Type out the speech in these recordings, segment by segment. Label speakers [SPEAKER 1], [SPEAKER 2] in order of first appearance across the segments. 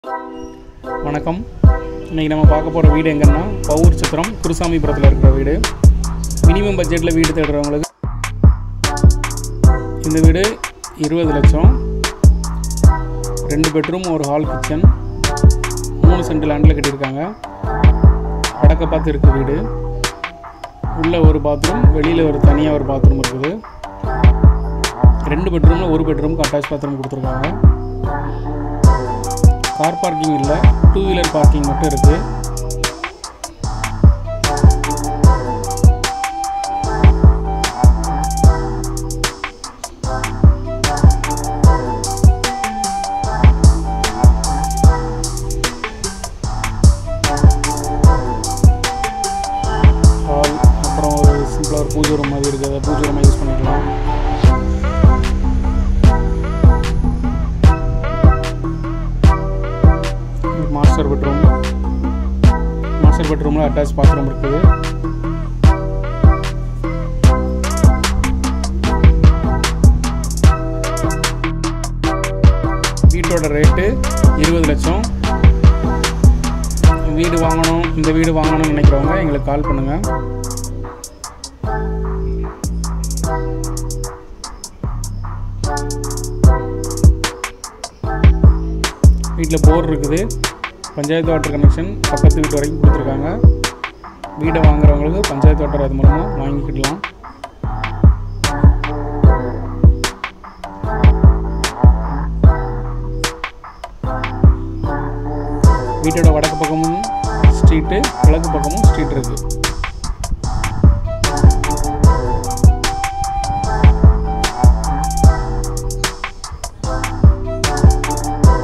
[SPEAKER 1] வணக்கம் இன்றைக்கி நம்ம பார்க்க போகிற வீடு எங்கன்னா பவுர் சித்திரம் குருசாமிபுரத்தில் இருக்கிற வீடு மினிமம் பட்ஜெட்டில் வீடு தேடுறவங்களுக்கு இந்த வீடு இருபது லட்சம் ரெண்டு பெட்ரூம் ஒரு ஹால் கிச்சன் மூணு சென்ட் லேண்டில் கட்டியிருக்காங்க வடக்க பார்த்து இருக்குது வீடு உள்ள ஒரு பாத்ரூம் வெளியில் ஒரு தனியாக ஒரு பாத்ரூம் இருக்குது ரெண்டு பெட்ரூமில் ஒரு பெட்ரூமுக்கு அட்டாச் பாத்ரூம் கொடுத்துருக்காங்க கார் பார்க்கிங் இல்லை டூ வீலர் பார்க்கிங் மட்டும் இருக்குது ஹால் அப்புறம் ஒரு சிம்பிளாக ஒரு பூஜை ரூம் மாதிரி இருக்குது அதை பூஜை ரூமாக யூஸ் பண்ணிக்கலாம் இது மாஸ்டர் பெட்ரூம் மாஸ்டர் பெட்ரூமில் அட்டாச் பாத்ரூம் இருக்குது வீட்டோட ரேட்டு இருபது லட்சம் வீடு வாங்கணும் இந்த வீடு வாங்கணும்னு நினைக்கிறவங்க எங்களுக்கு கால் பண்ணுங்கள் வீட்டில் போர் இருக்குது பஞ்சாயத்து வாட்டர் கனெக்ஷன் பக்கத்து வீட்டு வரைக்கும் கொடுத்துருக்காங்க வீடை வாங்குறவங்களுக்கு பஞ்சாயத்து வாட்டர் அது மூலமாக வாங்கிக்கிடலாம் வீட்டோட வடக்கு பக்கமும் ஸ்ட்ரீட்டு கிழக்கு பக்கமும் ஸ்ட்ரீட் இருக்குது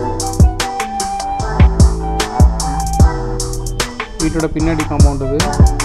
[SPEAKER 1] வீட்டோட பின்னாடி காம்பவுண்ட் இது